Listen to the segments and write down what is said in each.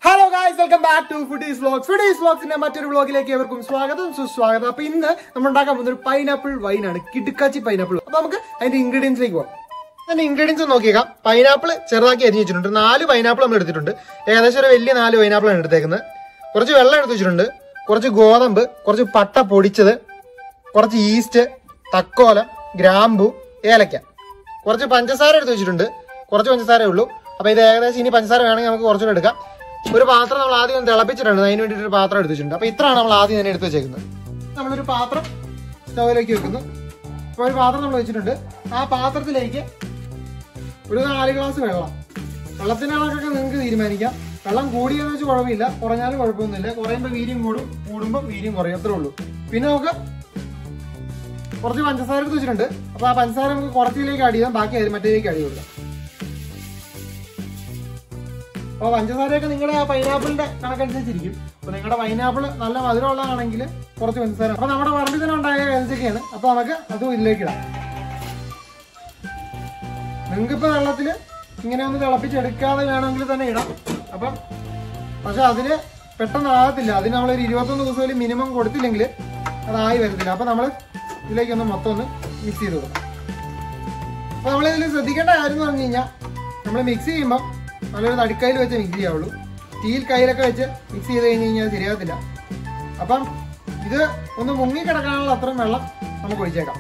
hello guys welcome back to foodies vlogs foodies വ്ലോഗ്സിന്റെ മറ്റൊരു വ്ലോഗിലേക്ക് ഏവർക്കും സ്വാഗതം സുസ്വാഗതം അപ്പൊ ഇന്ന് നമ്മൾ ഉണ്ടാക്കാൻ പോകുന്ന ഒരു പൈനാപ്പിൾ വൈനാണ് കിടുക്കാച്ചി പൈനാപ്പിൾ അപ്പൊ നമുക്ക് അതിന്റെ ഇൻഗ്രീഡിയൻസിലേക്ക് പോകാം അതിന്റെ ഇൻഗ്രീഡിയൻസ് നോക്കിയേക്കാം പൈനാപ്പിൾ ചെറുതാക്കി അരിഞ്ഞ് വെച്ചിട്ടുണ്ട് നാല് പൈനാപ്പിൾ നമ്മൾ എടുത്തിട്ടുണ്ട് ഏകദേശം ഒരു വലിയ നാല് പൈനാപ്പിൾ ആണ് എടുത്തേക്കുന്നത് കുറച്ച് വെള്ളം എടുത്ത് വെച്ചിട്ടുണ്ട് കുറച്ച് ഗോതമ്പ് കുറച്ച് പട്ട പൊടിച്ചത് കുറച്ച് ഈസ്റ്റ് തക്കോലം ഗ്രാമ്പു ഏലക്ക കുറച്ച് പഞ്ചസാര എടുത്ത് വെച്ചിട്ടുണ്ട് കുറച്ച് പഞ്ചസാരേ ഉള്ളൂ അപ്പൊ ഇത് ഏകദേശം ഇനി പഞ്ചസാര വേണമെങ്കിൽ നമുക്ക് കുറച്ചുകൂടെ എടുക്കാം ഒരു പാത്രം നമ്മൾ ആദ്യം ഒന്ന് തിളപ്പിച്ചിട്ടുണ്ട് അതിന് വേണ്ടിയിട്ട് ഒരു പാത്രം എടുത്ത് വെച്ചിട്ടുണ്ട് അപ്പൊ ഇത്രയാണ് നമ്മൾ ആദ്യം തന്നെ എടുത്ത് വെച്ചേക്കുന്നത് നമ്മളൊരു പാത്രം സ്റ്റൗവിലേക്ക് വെക്കുന്നു അപ്പൊ ഒരു പാത്രം നമ്മൾ വെച്ചിട്ടുണ്ട് ആ പാത്രത്തിലേക്ക് ഒരു നാല് ഗ്ലാസ് വെള്ളം വെള്ളത്തിന്റെ കണക്കൊക്കെ നിങ്ങൾക്ക് തീരുമാനിക്കാം വെള്ളം കൂടിയെന്ന് വെച്ച് കുഴപ്പമില്ല കുറഞ്ഞാലും കുഴപ്പമൊന്നുമില്ല കുറയുമ്പോൾ വീര്യം കൂടും കൂടുമ്പോൾ വീര്യം കുറയും അത്രേ ഉള്ളൂ പിന്നെ നമുക്ക് കുറച്ച് പഞ്ചസാര എടുത്ത് വെച്ചിട്ടുണ്ട് അപ്പൊ ആ പഞ്ചസാര നമുക്ക് കുറച്ചിലേക്ക് ആഡ് ചെയ്യാം ബാക്കി അത് മറ്റേലേക്ക് ആഡ് ചെയ്ത് കൊടുക്കാം അപ്പൊ പഞ്ചസാരയൊക്കെ നിങ്ങളുടെ ആ പൈനാപ്പിളിന്റെ കണക്കനുസരിച്ചിരിക്കും അപ്പൊ നിങ്ങളുടെ പൈനാപ്പിൾ നല്ല മധുരമുള്ളതാണെങ്കിൽ കുറച്ച് പഞ്ചസാര അപ്പൊ നമ്മുടെ പറമ്പിൽ തന്നെ ഉണ്ടായ ഏലച്ചൊക്കെയാണ് അപ്പൊ നമുക്ക് അതും ഇതിലേക്ക് ഇടാം നിങ്ങൾക്ക് ഇപ്പൊ വെള്ളത്തില് ഇങ്ങനെ ഒന്ന് തിളപ്പിച്ചെടുക്കാതെ വേണമെങ്കിൽ തന്നെ ഇടാം അപ്പം പക്ഷെ അതിന് പെട്ടെന്ന് ആകത്തില്ല അതിന് നമ്മളൊരു ഇരുപത്തൊന്ന് ദിവസം മിനിമം കൊടുത്തില്ലെങ്കിൽ അതായി വരത്തില്ല അപ്പൊ നമ്മൾ ഇതിലേക്കൊന്ന് മൊത്തം ഒന്ന് മിക്സ് ചെയ്ത് കൊടുക്കാം അപ്പൊ നമ്മൾ ഇതിൽ ശ്രദ്ധിക്കേണ്ട കാര്യം എന്ന് പറഞ്ഞു കഴിഞ്ഞാൽ നമ്മൾ മിക്സ് ചെയ്യുമ്പോൾ നല്ലൊരു തടിക്കയിൽ വെച്ച് മിക്സ് ചെയ്യാവുള്ളൂ സ്റ്റീൽ കയ്യിലൊക്കെ വെച്ച് മിക്സ് ചെയ്ത് കഴിഞ്ഞ് കഴിഞ്ഞാൽ ശരിയാകത്തില്ല അപ്പം ഇത് ഒന്ന് മുങ്ങി കിടക്കാനുള്ള അത്രയും വെള്ളം നമുക്ക് ഒഴിച്ചേക്കാം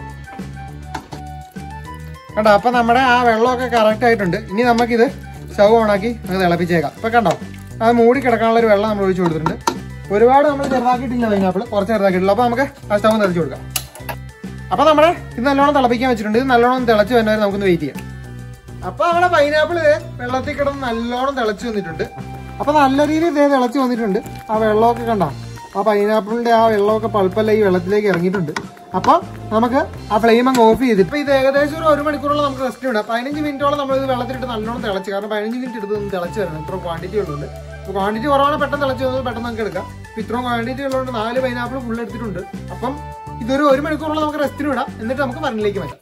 കണ്ടോ അപ്പൊ നമ്മുടെ ആ വെള്ളമൊക്കെ കറക്റ്റ് ആയിട്ടുണ്ട് ഇനി നമുക്കിത് സ്റ്റവ് ഓണാക്കി അത് തിളപ്പിച്ചേക്കാം ഇപ്പൊ കണ്ടോ അത് മൂടി കിടക്കാനുള്ള ഒരു വെള്ളം നമ്മൾ ഒഴിച്ചു കൊടുത്തിട്ടുണ്ട് ഒരുപാട് നമ്മൾ ചെറുതാക്കിയിട്ടില്ല പൈനാപ്പിൾ കുറച്ച് ചെറുതാക്കിയിട്ടില്ല അപ്പൊ നമുക്ക് ആ സ്റ്റവ് നിറച്ച് കൊടുക്കാം അപ്പൊ നമ്മുടെ ഇത് നല്ലോണം തിളപ്പിക്കാൻ വെച്ചിട്ടുണ്ട് ഇത് നല്ലോണം തിളച്ച് വരുന്നവരെ നമുക്കൊന്ന് വെയിറ്റ് ചെയ്യാം അപ്പൊ നമ്മുടെ പൈനാപ്പിൾ വെള്ളത്തിൽ കിടന്ന് നല്ലോണം തിളച്ച് വന്നിട്ടുണ്ട് അപ്പൊ നല്ല രീതിയിൽ ഇതേ തിളച്ച് വന്നിട്ടുണ്ട് ആ വെള്ളമൊക്കെ കണ്ടോ ആ പൈനാപ്പിളിന്റെ ആ വെള്ളമൊക്കെ പൾപ്പല്ല ഈ വെള്ളത്തിലേക്ക് ഇറങ്ങിയിട്ടുണ്ട് അപ്പൊ നമുക്ക് ആ ഫ്ലെയിം അങ്ങ് ഓഫ് ചെയ്ത് ഇപ്പൊ ഇത് ഏകദേശം ഒരു ഒരു മണിക്കൂറോളം നമുക്ക് റെസ്റ്റ് ഉണ്ട് പതിനഞ്ച് മിനിറ്റോളം നമ്മൾ ഇത് വെള്ളത്തിലിട്ട് നല്ലോണം തിളച്ച് കാരണം പതിനഞ്ച് മിനിറ്റ് എടുത്ത് ഒന്ന് തിളച്ച് വരണം ഇത്ര ക്വാണ്ടിറ്റി ഉള്ളത് അപ്പൊ ക്വാണ്ടിറ്റി കുറവാണ് പെട്ടെന്ന് തിളച്ച് വന്നത് പെട്ടെന്ന് നമുക്ക് എടുക്കാം ഇപ്പൊ ഇത്രയും ക്വാണ്ടിറ്റി ഉള്ളതുകൊണ്ട് നാല് പൈനാപ്പിൾ ഫുൾ എടുത്തിട്ടുണ്ട് അപ്പം ഇതൊരു ഒരു മണിക്കൂറോളം നമുക്ക് റെസ്റ്റിന് വിടാം എന്നിട്ട് നമുക്ക് മരണിലേക്ക് മാറ്റാം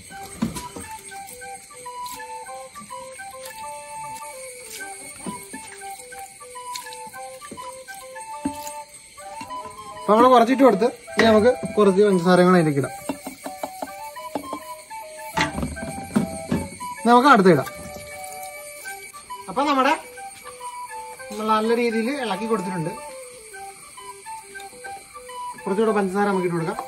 അപ്പൊ നമ്മൾ കുറച്ചിട്ട് കൊടുത്ത് ഇനി നമുക്ക് കുറച്ച് പഞ്ചസാരങ്ങൾ അതിലേക്ക് ഇടാം ഇനി നമുക്ക് അടുത്ത് ഇടാം അപ്പൊ നമ്മുടെ നമ്മൾ നല്ല രീതിയിൽ ഇളക്കി കൊടുത്തിട്ടുണ്ട് കുറച്ചുകൂടെ പഞ്ചസാര നമുക്ക് ഇട്ട് കൊടുക്കാം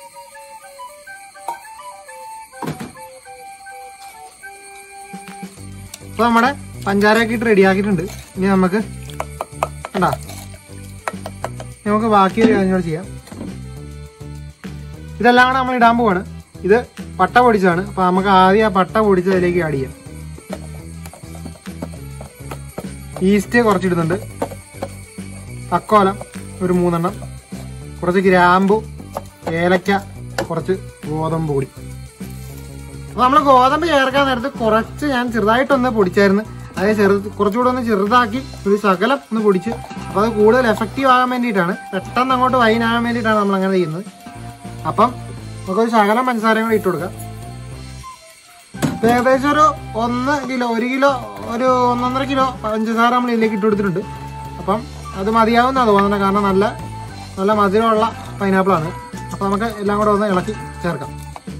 അപ്പൊ നമ്മുടെ പഞ്ചാരയൊക്കെ ഇട്ട് റെഡിയാക്കിയിട്ടുണ്ട് ഇനി നമുക്ക് കണ്ടാ നമുക്ക് ബാക്കി ഒരു കാര്യങ്ങൾ ചെയ്യാം ഇതെല്ലാം കൂടെ നമ്മൾ ഇടാൻ പോവാണ് ഇത് പട്ട പൊടിച്ചതാണ് അപ്പൊ നമുക്ക് ആദ്യം ആ പട്ട പൊടിച്ചതിലേക്ക് ആഡ് ചെയ്യാം ഈസ്റ്റ് കുറച്ചിടുന്നുണ്ട് തക്കോലം ഒരു മൂന്നെണ്ണം കുറച്ച് ഗ്രാമ്പു ഏലക്ക കുറച്ച് ഗോതമ്പ് പൊടി അപ്പൊ നമ്മൾ ഗോതമ്പ് ചേർക്കാൻ നേരത്ത് കുറച്ച് ഞാൻ ചെറുതായിട്ടൊന്ന് പൊടിച്ചായിരുന്നു അത് ചെറു കുറച്ചുകൂടെ ഒന്ന് ചെറുതാക്കി ഒരു ശകലം ഒന്ന് പൊടിച്ച് അപ്പൊ അത് കൂടുതൽ എഫക്റ്റീവ് ആകാൻ വേണ്ടിയിട്ടാണ് പെട്ടെന്ന് അങ്ങോട്ട് വൈനാകാൻ വേണ്ടിയിട്ടാണ് നമ്മൾ അങ്ങനെ ചെയ്യുന്നത് അപ്പം നമുക്കൊരു ശകലം പഞ്ചസാരയും കൂടി ഇട്ട് കൊടുക്കാം ഇപ്പൊ ഏകദേശം ഒരു ഒന്ന് കിലോ ഒരു കിലോ ഒരു ഒന്നൊന്നര കിലോ പഞ്ചസാര നമ്മൾ ഇതിലേക്ക് ഇട്ട് കൊടുത്തിട്ടുണ്ട് അപ്പം അത് മതിയാവുന്നതാണ് തോന്നുന്നത് കാരണം നല്ല നല്ല മധുരമുള്ള പൈനാപ്പിൾ ആണ് അപ്പൊ നമുക്ക് എല്ലാം കൂടെ ഒന്ന് ഇളക്കി ചേർക്കാം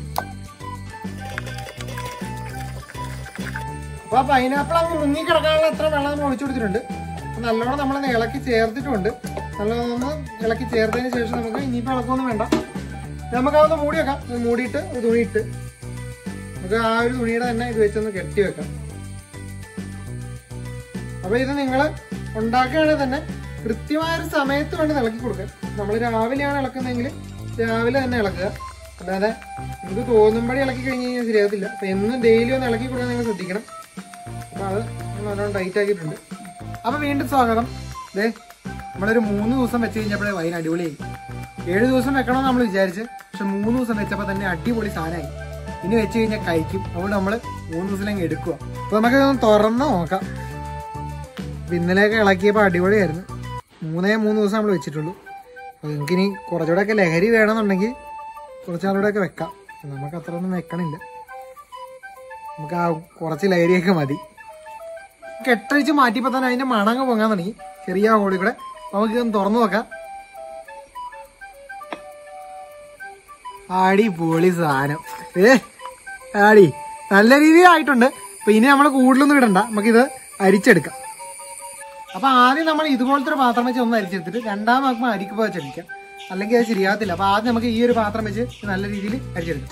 അപ്പൊ പൈനാപ്പിൾ അങ്ങ് മുങ്ങി കിടക്കാനുള്ള എത്ര വെള്ളം നമ്മൾ ഒഴിച്ചു കൊടുത്തിട്ടുണ്ട് അപ്പൊ നല്ലോണം നമ്മളൊന്ന് ഇളക്കി ചേർത്തിട്ടുണ്ട് നല്ലോണം ഒന്ന് ഇളക്കി ചേർത്തതിന് ശേഷം നമുക്ക് ഇനിയിപ്പോൾ ഇളക്കൊന്നും വേണ്ട നമുക്ക് അതൊന്ന് മൂടി വെക്കാം ഇത് മൂടിയിട്ട് ഒരു തുണി ഇട്ട് നമുക്ക് ആ ഒരു തുണിയുടെ തന്നെ ഇത് വെച്ചൊന്ന് കെട്ടി വെക്കാം അപ്പൊ ഇത് നിങ്ങൾ ഉണ്ടാക്കുകയാണെങ്കിൽ തന്നെ കൃത്യമായ ഒരു സമയത്ത് വേണ്ടി ഇളക്കി കൊടുക്കാൻ നമ്മൾ രാവിലെയാണ് ഇളക്കുന്നതെങ്കിൽ രാവിലെ തന്നെ ഇളക്കുക അല്ലാതെ നമുക്ക് തോന്നുമ്പോഴേ ഇളക്കി കഴിഞ്ഞ് കഴിഞ്ഞാൽ ശരിയാകത്തില്ല അപ്പൊ എന്നും ഡെയിലി ഒന്ന് ഇളക്കി കൊടുക്കാൻ നിങ്ങൾ ശ്രദ്ധിക്കണം അപ്പൊ അത് നല്ലോണം ടൈറ്റ് ആക്കിയിട്ടുണ്ട് അപ്പൊ വീണ്ടും സ്വാഗതം ദേ നമ്മളൊരു മൂന്ന് ദിവസം വെച്ച് കഴിഞ്ഞപ്പോഴേ വൈൻ അടിപൊളിയായി ഏഴ് ദിവസം വെക്കണമെന്ന് നമ്മൾ വിചാരിച്ച് പക്ഷെ മൂന്ന് ദിവസം വെച്ചപ്പോൾ തന്നെ അടിപൊളി സാധനമായി ഇനി വെച്ച് കഴിഞ്ഞാൽ കഴിക്കും അതുകൊണ്ട് നമ്മൾ മൂന്ന് ദിവസത്തിലേക്ക് എടുക്കുക അപ്പൊ നമുക്കിതൊന്ന് തുറന്ന് നോക്കാം അപ്പൊ ഇന്നലെയൊക്കെ ഇളക്കിയപ്പോൾ അടിപൊളിയായിരുന്നു മൂന്നേ മൂന്ന് ദിവസം നമ്മൾ വെച്ചിട്ടുള്ളൂ അപ്പോൾ നിങ്ങൾക്കിനി കുറച്ചുകൂടെയൊക്കെ ലഹരി വേണമെന്നുണ്ടെങ്കിൽ കുറച്ചാളുകൂടെയൊക്കെ വെക്കാം നമുക്ക് അത്ര ഒന്നും വെക്കണില്ല നമുക്ക് ആ കുറച്ച് ലഹരിയൊക്കെ മതി കെട്ടഴിച്ച് മാറ്റിയപ്പോ തന്നെ അതിന്റെ മണങ്ങ് പൊങ്ങാൻ തുടങ്ങി ചെറിയ ഹോളിൽ കൂടെ അപ്പൊ നമുക്ക് ഇതൊന്ന് തുറന്നു നോക്കാം ആടി പൊളി സാധനം ഏ ആടി നല്ല രീതിയിൽ ആയിട്ടുണ്ട് അപ്പൊ ഇനി നമ്മൾ കൂടുതലൊന്നും ഇടണ്ട നമുക്കിത് അരിച്ചെടുക്കാം അപ്പൊ ആദ്യം നമ്മൾ ഇതുപോലത്തെ ഒരു പാത്രം വെച്ച് ഒന്ന് അരിച്ചെടുത്തിട്ട് രണ്ടാം നമുക്ക് അരിക്ക് വെച്ചടിക്കാം അല്ലെങ്കിൽ അത് ശരിയാകത്തില്ല അപ്പൊ ആദ്യം നമുക്ക് ഈ ഒരു പാത്രം വെച്ച് നല്ല രീതിയിൽ അരിച്ചെടുക്കാം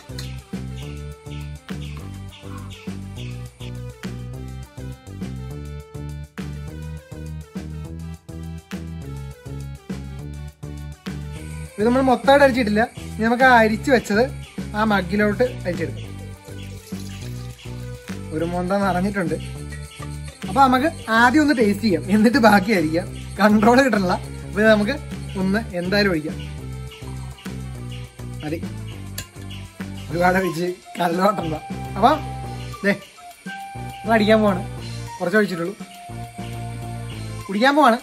ഇത് നമ്മൾ മൊത്തമായിട്ട് അരിച്ചിട്ടില്ല ഇനി നമുക്ക് ആ അരിച്ചു വെച്ചത് ആ മഗ്ഗിലോട്ട് അരിച്ചെടുക്കാം ഒരു മൊന്ത നിറഞ്ഞിട്ടുണ്ട് അപ്പൊ നമുക്ക് ആദ്യം ഒന്ന് ടേസ്റ്റ് ചെയ്യാം എന്നിട്ട് ബാക്കി അരിക്കാം കൺട്രോൾ കിട്ടണില്ല അപ്പൊ ഇത് നമുക്ക് ഒന്ന് എന്തായാലും ഒഴിക്കാം മതി ഒരുപാട് ഒഴിച്ച് കല്ലോട്ടണ്ട അപ്പൊ ദേ നമ്മൾ അടിക്കാൻ പോവാണ് കുറച്ച് ഒഴിച്ചിട്ടുള്ളൂ കുടിക്കാൻ പോവാണ്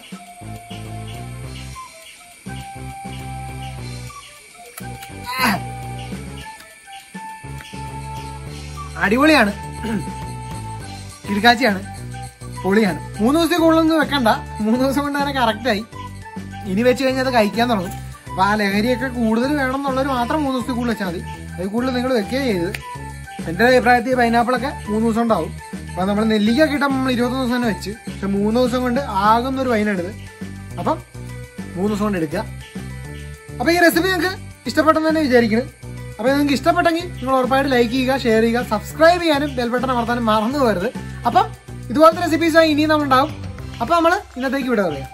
അടിപൊളിയാണ് കിടക്കാച്ചിയാണ് പൊളിയാണ് മൂന്ന് ദിവസത്തിൽ കൂടുതലൊന്നും വെക്കണ്ട മൂന്ന് ദിവസം കൊണ്ട് തന്നെ കറക്റ്റായി ഇനി വെച്ച് കഴിഞ്ഞാൽ അത് കഴിക്കാൻ തുടങ്ങും അപ്പൊ ആ ലഹരിയൊക്കെ കൂടുതൽ വേണം എന്നുള്ളവർ മാത്രം മൂന്ന് ദിവസത്തിൽ കൂടുതൽ വെച്ചാൽ മതി അതിൽ കൂടുതൽ നിങ്ങൾ വെക്കുകയും ചെയ്ത് എന്റെ അഭിപ്രായത്തിൽ പൈനാപ്പിളൊക്കെ മൂന്ന് ദിവസം ഉണ്ടാവും അപ്പൊ നമ്മൾ നെല്ലിക്ക കിട്ടാൻ നമ്മൾ ഇരുപത്തൊന്ന് ദിവസം തന്നെ വെച്ച് പക്ഷെ മൂന്ന് ദിവസം കൊണ്ട് ആകുന്ന ഒരു വൈനാണിത് അപ്പം മൂന്ന് ദിവസം കൊണ്ട് എടുക്കുക അപ്പൊ ഈ റെസിപ്പി നിങ്ങൾക്ക് ഇഷ്ടപ്പെട്ടെന്ന് തന്നെ വിചാരിക്കുന്നു അപ്പൊ നിങ്ങൾക്ക് ഇഷ്ടപ്പെട്ടെങ്കിൽ നിങ്ങൾ ഉറപ്പായിട്ട് ലൈക്ക് ചെയ്യുക ഷെയർ ചെയ്യുക സബ്സ്ക്രൈബ് ചെയ്യാനും ബെൽ ബട്ടൺ അമർത്താനും മറന്നു പോകരുത് അപ്പം ഇതുപോലത്തെ റെസിപ്പീസായി ഇനിയും നമ്മളുണ്ടാവും അപ്പൊ നമ്മൾ ഇന്നത്തേക്ക് വിട പറയാം